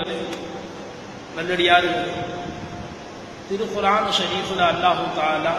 நல்லடியாரு திருக்குரான் ஷரீஃபுல் அல்லாஹு தாலா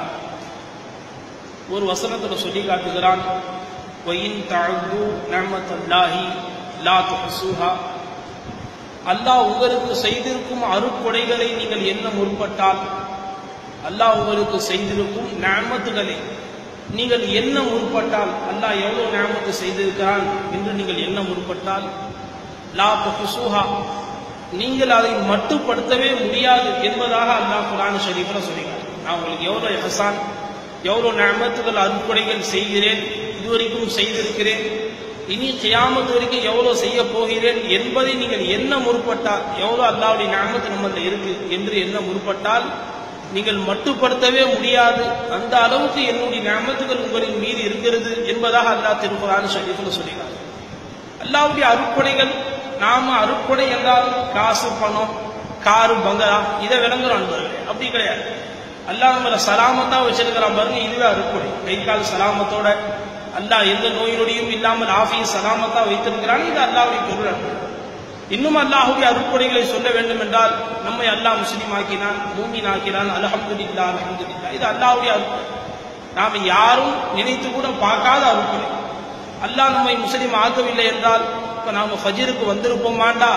ஒரு வசனத்துல சொல்லி காட்டுகிறான் ஒயின் தாழ்வு நஹ்மத்துல்லாஹி லா துஹ்சுஹா அல்லாஹ் உங்களுக்கு செய்திருக்கும் அருட்கொடைகளை நீங்கள் என்ன முற்பட்டால் அல்லாஹ் உங்களுக்கு செய்திருக்கும் நியமத்துகளை நீங்கள் என்ன முற்பட்டால் அல்லாஹ் எவ்வளவு நியமத்து செய்திருக்கிறான் என்று நீங்கள் என்ன முற்பட்டால் லா துஹ்சுஹா நீங்கள் அதை மட்டுப்படுத்தவே முடியாது என்பதாக அல்லாஹ் குரான் ஷரீஃபில் சொல்லினார் நான் உங்களுக்கு எவ்வளவு எஹசான் எவ்வளவு நியமத்துகள் அருட்கொடைகள் செய்கிறேன் இதுவரைக்கும் செய்திருக்கிறேன் இனி கியாமத்து வரைக்கும் எவ்வளவு செய்ய போகிறேன் என்பதை நீங்கள் என்ன முற்பட்டால் எவ்வளவு அல்லாவுடைய நியமத்து நம்மள இருக்கு என்று என்ன முற்பட்டால் நீங்கள் மட்டுப்படுத்தவே முடியாது அந்த அளவுக்கு என்னுடைய நியமத்துகள் உங்களின் மீது இருக்கிறது என்பதாக அல்லாஹ் திருக்குறான் ஷரீஃபில் சொல்லினார் அல்லாவுடைய அருட்கொடைகள் நாம அருட்கொடை என்றால் காசு பணம் காரு பங்களா இதை விளங்குறோம் அன்பர்களே அப்படி கிடையாது அல்லாஹ் நம்மளை சலாமத்தா வச்சிருக்கிறான் பாருங்க இதுவே அருட்கொடை கை கால் சலாமத்தோட அல்லாஹ் எந்த நோய் நொடியும் இல்லாமல் ஆஃபியை சலாமத்தா வைத்திருக்கிறான் இது அல்லாவுடைய பொருள் அன்பு இன்னும் அல்லாஹுடைய அருட்கொடைகளை சொல்ல வேண்டும் என்றால் நம்மை அல்லாஹ் முஸ்லீம் ஆக்கினான் மூமின் ஆக்கினான் அலஹம்துல்லா அலஹம்துல்லா இது அல்லாஹுடைய அருட்கொடை நாம யாரும் நினைத்து கூட பார்க்காத அருட்கொடை அல்லாஹ் நம்மை முஸ்லீம் ஆக்கவில்லை என்றால் இப்ப நாம ஃபஜிருக்கு வந்திருப்போமாண்டா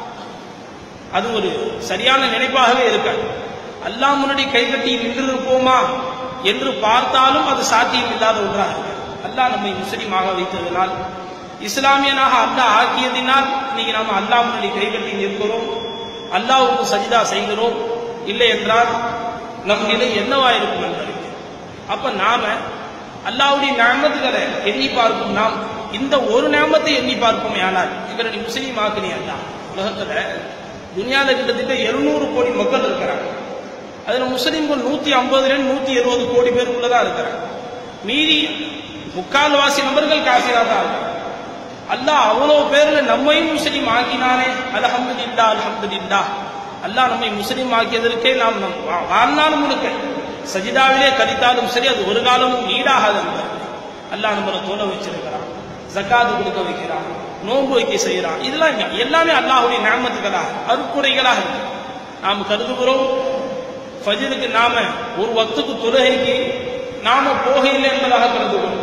அது ஒரு சரியான நினைப்பாகவே இருக்காது அல்லாஹ் முன்னாடி கைகட்டி நின்றிருப்போமா என்று பார்த்தாலும் அது சாத்தியம் இல்லாத ஒன்றாக இருக்கு அல்லாஹ் நம்மை முஸ்லீமாக வைத்ததனால் இஸ்லாமியனாக அல்லாஹ் ஆக்கியதினால் இன்னைக்கு நாம அல்லாஹ் முன்னாடி கைகட்டி நிற்கிறோம் அல்லாஹ்வுக்கு சஜிதா செய்கிறோம் இல்லை என்றால் நம் நிலை என்னவா இருக்கும் என்பதற்கு அப்ப நாம அல்லாவுடைய நியமத்துகளை எண்ணி பார்க்கும் நாம் இந்த ஒரு நியமத்தை எண்ணி பார்ப்போம் ஆனால் இவரை நீ முஸ்லீம் ஆக்குனி அல்லா உலகத்துல துனியால கிட்டத்தட்ட எழுநூறு கோடி மக்கள் இருக்கிறாங்க அதுல முஸ்லீம்கள் நூத்தி ஐம்பதுல நூத்தி எழுபது கோடி பேருக்குள்ளதான் இருக்கிறாங்க மீறி முக்கால்வாசி நபர்கள் காசிரா தான் இருக்காங்க அல்லாஹ் அவ்வளவு பேர்ல நம்மையும் முஸ்லீம் ஆக்கினானே அல்ஹம்துலில்லா அல்ஹம்துலில்லா அல்லாஹ் நம்மை முஸ்லீம் ஆக்கியதற்கே நாம் நம் வா- வாழ்நாள் முழுக்க சஜிதாவிலே கழித்தாலும் சரி அது ஒரு காலமும் ஈடாகாது என்பது அல்லாஹ் நம்மளை தோல வச்சிருக்கிறான் ஜக்காத்து கொடுக்க வைக்கிறான் நோன்பு வைக்க செய்யறான் இதெல்லாம் இங்க எல்லாமே அல்லாஹுடைய நியமத்துகளாக அருக்குறைகளாக இருக்கு நாம் கருதுகிறோம் ஃபஜ்ருக்கு நாம ஒரு வக்துக்கு தொழுகைக்கு நாம போகையில்லை என்பதாக கருதுகிறோம்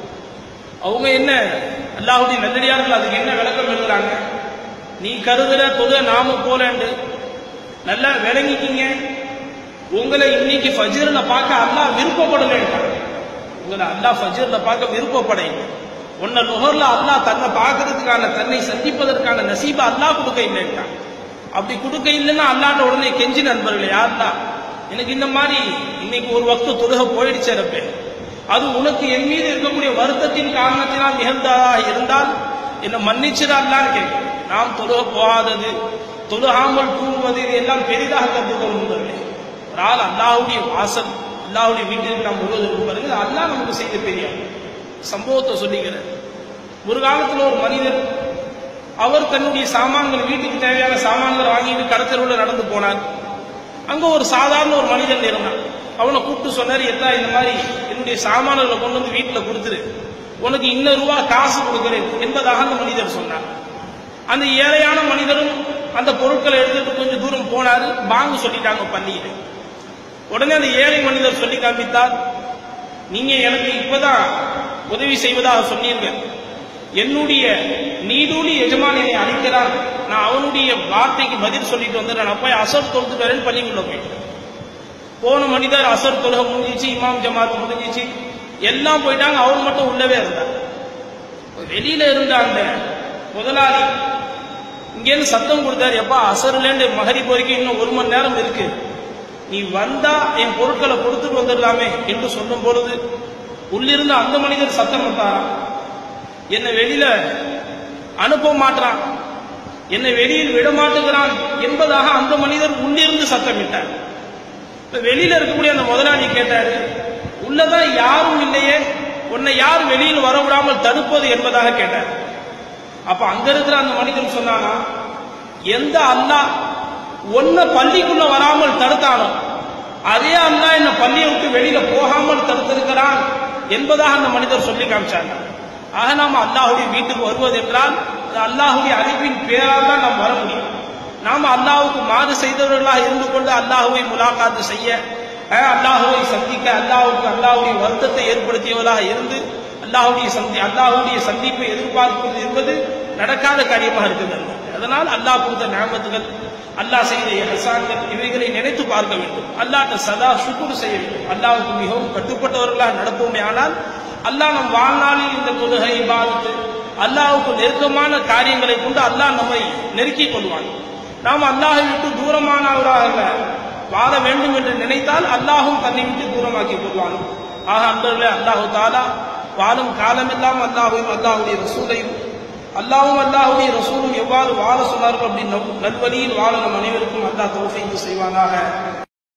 அவங்க என்ன அல்லாஹுடைய நல்லடியார்கள் அதுக்கு என்ன விளக்கம் எழுதுறாங்க நீ கருதுற தொழுக நாம போலண்டு நல்லா விளங்கிக்கிங்க உங்களை இன்னைக்கு ஃபஜ்ர்ல பார்க்க அல்லாஹ் விருப்பப்படலைன்றாங்க உங்களை அல்லாஹ் ஃபஜ்ர்ல பார்க்க விருப்பப்படைங்க உன்னை நுகர்ல அல்லாஹ் தன்னை பார்க்கறதுக்கான தன்னை சந்திப்பதற்கான நசீபை அல்லாஹ் கொடுக்க இல்லைன்றாங்க அப்படி கொடுக்க இல்லைன்னா அல்லாட்ட உடனே கெஞ்சி நண்பர்களே யாருடா எனக்கு இந்த மாதிரி இன்னைக்கு ஒரு வக்து தொழுக போயிடுச்சு ரப்பே அது உனக்கு என் மீது இருக்கக்கூடிய வருத்தத்தின் காரணத்தினால் நிகழ்ந்ததாக இருந்தால் என்ன மன்னிச்சிடான்னு கேட்கிறேன் நாம் தொழுக போகாதது தொழுகாமல் தூங்குவது இது எல்லாம் பெரிதாக கற்றுக்கொள்ளுங்கள் ஒரு ஆள் அல்லாஹுடைய வாசல் அல்லாஹுடைய வீட்டிற்கு நாம் வருவதற்கு பாருங்க அல்லாஹ் நமக்கு செய்த பெரிய சம்பவத்தை சொல்லிக்கிறேன் ஒரு காலத்துல ஒரு மனிதர் அவர் தன்னுடைய சாமான்கள் வீட்டுக்கு தேவையான சாமான்கள் வாங்கிட்டு கடத்தலோட நடந்து போனார் அங்க ஒரு சாதாரண ஒரு மனிதன் இருந்தான் அவனை கூப்பிட்டு சொன்னாரு எத்தா இந்த மாதிரி என்னுடைய சாமான்களை கொண்டு வந்து வீட்டுல கொடுத்துரு உனக்கு இன்ன ரூபா காசு கொடுக்கிறேன் என்பதாக அந்த மனிதர் சொன்னார் அந்த ஏழையான மனிதரும் அந்த பொருட்களை எடுத்துட்டு கொஞ்சம் தூரம் போனாரு பாங்கு சொல்லிட்டாங்க பள்ளியில உடனே அந்த ஏழை மனிதர் சொல்லி காண்பித்தார் நீங்க எனக்கு இப்பதான் உதவி செய்வதாக சொன்னீங்க என்னுடைய நீடூழி எஜமான் என்னை அழைக்கிறான் நான் அவனுடைய வார்த்தைக்கு பதில் சொல்லிட்டு வந்துடுறேன் நான் போய் அசர் தொழுதுட்டு வரேன்னு பள்ளிக்குள்ள போயிட்டேன் போன மனிதர் அசர் தொழுகை முடிஞ்சிச்சு இமாம் ஜமாத் முடிஞ்சிச்சு எல்லாம் போயிட்டாங்க அவர் மட்டும் உள்ளவே இருந்தார் வெளியில இருந்த அந்த முதலாளி இங்கேருந்து சத்தம் கொடுத்தாரு எப்பா அசர்லேருந்து மகரிப் வரைக்கும் இன்னும் ஒரு மணி நேரம் இருக்கு நீ வந்தா என் பொருட்களை கொடுத்துட்டு வந்துடலாமே என்று சொல்லும் பொழுது உள்ளிருந்து அந்த மனிதர் சத்தம் விட்டாராம் என்னை வெளியில அனுப்ப மாட்டான் என்னை வெளியில் விட மாட்டுகிறான் என்பதாக அந்த மனிதர் உள்ளிருந்து சத்தமிட்டார் இப்ப வெளியில இருக்கக்கூடிய அந்த முதலாளி கேட்டாரு உள்ளதான் யாரும் இல்லையே உன்னை யார் வெளியில் வர விடாமல் தடுப்பது என்பதாக கேட்டார் அப்ப அங்க இருக்கிற அந்த மனிதன் சொன்னானா எந்த அல்லாஹ் ஒன்ன பள்ளிக்குள்ள வராமல் தடுத்தானோ அதே அல்லாஹ் என்ன பள்ளியை விட்டு வெளியில போகாமல் தடுத்திருக்கிறான் என்பதாக அந்த மனிதர் சொல்லி காமிச்சாங்க ஆக நாம் அல்லாஹுடைய வீட்டுக்கு வருவது என்றால் அது அல்லாஹுடைய அழைப்பின் பேரால் தான் நாம் வர முடியும் மாறு செய்தவர்களாக இருந்து கொண்டு அல்லாஹுவை முலாகாத்து செய்ய அஹ், அல்லாஹுவை சந்திக்க அல்லாஹுக்கு அல்லாஹுடைய வருத்தத்தை ஏற்படுத்தியவர்களாக இருந்து அல்லாஹுடைய சந்தி அல்லாஹுடைய சந்திப்பை எதிர்பார்ப்பது என்பது நடக்காத காரியமாக இருக்கின்றன அதனால் அல்லாஹ் கொடுத்த ஞாபகத்துகள் அல்லாஹ் செய்த ஹசான்கள் இவைகளை நினைத்து பார்க்க வேண்டும் அல்லாஹ்ட்ட சதா சுக்குரு செய்ய வேண்டும் அல்லாஹ்வுக்கு மிகவும் கட்டுப்பட்டவர்களாக நடப்போமே ஆனால் அல்லாஹ் நம் வாழ்நாளில் இந்த தொழுகை இபாதத்து அல்லாஹ்வுக்கு நெருக்கமான காரியங்களை கொண்டு அல்லாஹ் நம்மை நெருக்கிக் கொள்வான் நாம் அல்லாஹை விட்டு தூரமானவராக வாழ வேண்டும் என்று நினைத்தால் அல்லாஹும் தன்னை விட்டு தூரமாக்கி கொள்வான் ஆக அன்பர்களே அல்லாஹு தாலா வாழும் காலமெல்லாம் அல்லாஹையும் அல்லாஹுடைய ரசூலையும் அல்லாஹும் அல்லாஹுடைய ரசூலும் எவ்வாறு வாழ சொன்னார்கள் அப்படி நல்வழியில் வாழ நம் அனைவருக்கும் அல்லாஹ் தௌஃபீக் செய்வானாக